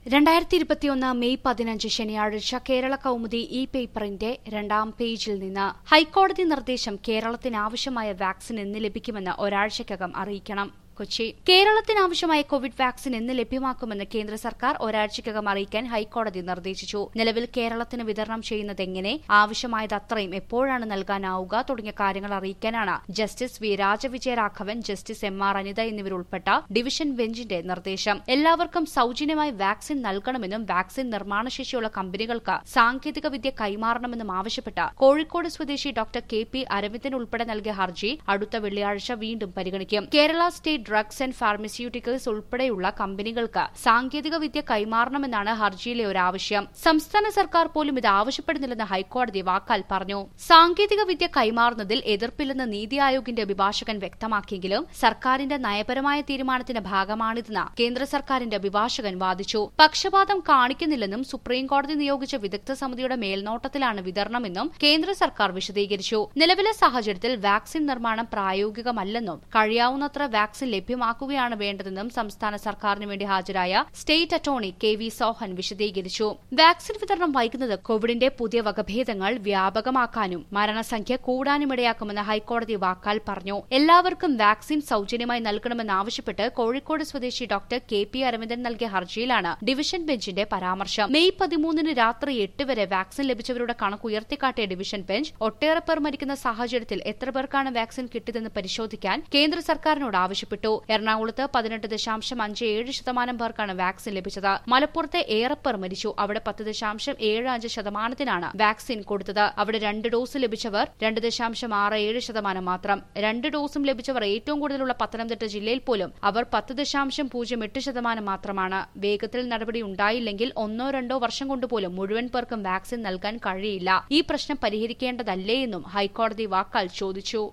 രണ്ടായിരത്തി ഇരുപത്തിയൊന്ന് മെയ് പതിനഞ്ച് ശനിയാഴ്ച കേരള കൗമുദി ഇ പേപ്പറിന്റെ രണ്ടാം പേജിൽ നിന്ന് ഹൈക്കോടതി നിർദ്ദേശം കേരളത്തിന് ആവശ്യമായ വാക്സിൻ എന്ന് ലഭിക്കുമെന്ന് ഒരാഴ്ചയ്ക്കകം അറിയിക്കണം കൊച്ചി കേരളത്തിനാവശ്യമായ കോവിഡ് വാക്സിൻ എന്ന് ലഭ്യമാക്കുമെന്ന് കേന്ദ്ര സർക്കാർ ഒരാഴ്ചയ്ക്കകം അറിയിക്കാൻ ഹൈക്കോടതി നിർദ്ദേശിച്ചു നിലവിൽ കേരളത്തിന് വിതരണം ചെയ്യുന്നത് എങ്ങനെ ആവശ്യമായത് അത്രയും എപ്പോഴാണ് നൽകാനാവുക തുടങ്ങിയ കാര്യങ്ങൾ അറിയിക്കാനാണ് justice V Raja Vijayaraghavan justice M R Anitha എന്നിവരുൾപ്പെട്ട ഡിവിഷൻ ബെഞ്ചിന്റെ നിർദ്ദേശം എല്ലാവർക്കും സൌജന്യമായി വാക്സിൻ നൽകണമെന്നും വാക്സിൻ നിർമ്മാണശേഷിയുള്ള കമ്പനികൾക്ക് സാങ്കേതിക വിദ്യ കൈമാറണമെന്നും ആവശ്യപ്പെട്ട് കോഴിക്കോട് സ്വദേശി ഡോക്ടർ കെ പി അരവിന്ദൻ ഉൾപ്പെടെ നൽകിയ ഹർജി അടുത്ത വെള്ളിയാഴ്ച വീണ്ടും പരിഗണിക്കും Kerala state drugs and pharmaceuticals ഉൾപ്പെടെയുള്ള കമ്പനികൾക്ക് സാങ്കേതിക വിദ്യ കൈമാറണമെന്നാണ് ഹർജിയിലെ ഒരു ആവശ്യം സംസ്ഥാന സർക്കാർ പോലും ഇത് ആവശ്യപ്പെടുന്നില്ലെന്ന് ഹൈക്കോടതി വാക്കാൽ പറഞ്ഞു സാങ്കേതിക വിദ്യ കൈമാറുന്നതിൽ എതിർപ്പില്ലെന്ന് നീതി ആയോഗിന്റെ അഭിഭാഷകൻ വ്യക്തമാക്കിയെങ്കിലും സർക്കാരിന്റെ നയപരമായ തീരുമാനത്തിന്റെ ഭാഗമാണിതെന്ന് കേന്ദ്ര സർക്കാരിന്റെ അഭിഭാഷകൻ വാദിച്ചു പക്ഷപാതം കാണിക്കുന്നില്ലെന്നും സുപ്രീംകോടതി നിയോഗിച്ച വിദഗ്ധ സമിതിയുടെ മേൽനോട്ടത്തിലാണ് വിതരണമെന്നും കേന്ദ്ര സർക്കാർ വിശദീകരിച്ചു നിലവിലെ സാഹചര്യത്തിൽ വാക്സിൻ നിർമ്മാണം പ്രായോഗികമല്ലെന്നും കഴിയാവുന്നത്ര വാക്സിൻ ലഭ്യമാക്കുകയാണ് വേണ്ടതെന്നും സംസ്ഥാന സർക്കാരിന് വേണ്ടി ഹാജരായ state attorney K V Sohan വിശദീകരിച്ചു വാക്സിൻ വിതരണം വൈകുന്നത് കോവിഡിന്റെ പുതിയ വകഭേദങ്ങൾ വ്യാപകമാക്കാനും മരണസംഖ്യ കൂടാനുമിടയാക്കുമെന്ന് ഹൈക്കോടതി വാക്കാൽ പറഞ്ഞു എല്ലാവർക്കും വാക്സിൻ സൌജന്യമായി നൽകണമെന്നാവശ്യപ്പെട്ട് കോഴിക്കോട് സ്വദേശി ഡോക്ടർ കെ പി അരവിന്ദൻ നൽകിയ ഹർജിയിലാണ് ഡിവിഷൻ ബെഞ്ചിന്റെ പരാമർശം മെയ് പതിമൂന്നിന് രാത്രി എട്ട് വരെ വാക്സിൻ ലഭിച്ചവരുടെ കണക്ക് ഉയർത്തിക്കാട്ടിയ ഡിവിഷൻ ബെഞ്ച് ഒട്ടേറെ പേർ മരിക്കുന്ന സാഹചര്യത്തിൽ എത്ര പേർക്കാണ് വാക്സിൻ കിട്ടിയതെന്ന് പരിശോധിക്കാൻ കേന്ദ്ര സർക്കാരിനോട് ആവശ്യപ്പെട്ടു എറണാകുളത്ത് പതിനെട്ട് ദശാംശം അഞ്ച് ഏഴ് ശതമാനം പേർക്കാണ് വാക്സിൻ ലഭിച്ചത് മലപ്പുറത്ത് ഏറെ പേർ മരിച്ചു അവിടെ പത്ത് ദശാംശം ഏഴ് അഞ്ച് ശതമാനത്തിനാണ് വാക്സിൻ കൊടുത്തത് അവിടെ രണ്ട് ഡോസ് ലഭിച്ചവർ രണ്ട് ദശാംശം ആറ് ഏഴ് ശതമാനം മാത്രം രണ്ട് ഡോസും ലഭിച്ചവർ ഏറ്റവും കൂടുതലുള്ള പത്തനംതിട്ട ജില്ലയിൽ പോലും അവർ പത്ത് ദശാംശം പൂജ്യം എട്ട് ശതമാനം മാത്രമാണ് വേഗത്തിൽ നടപടി ഉണ്ടായില്ലെങ്കിൽ ഒന്നോ രണ്ടോ വർഷം കൊണ്ടുപോലും മുഴുവൻ പേർക്കും വാക്സിൻ നൽകാൻ കഴിയില്ല ഈ പ്രശ്നം പരിഹരിക്കേണ്ടതല്ലേ എന്നും ഹൈക്കോടതി വാക്കാൽ ചോദിച്ചു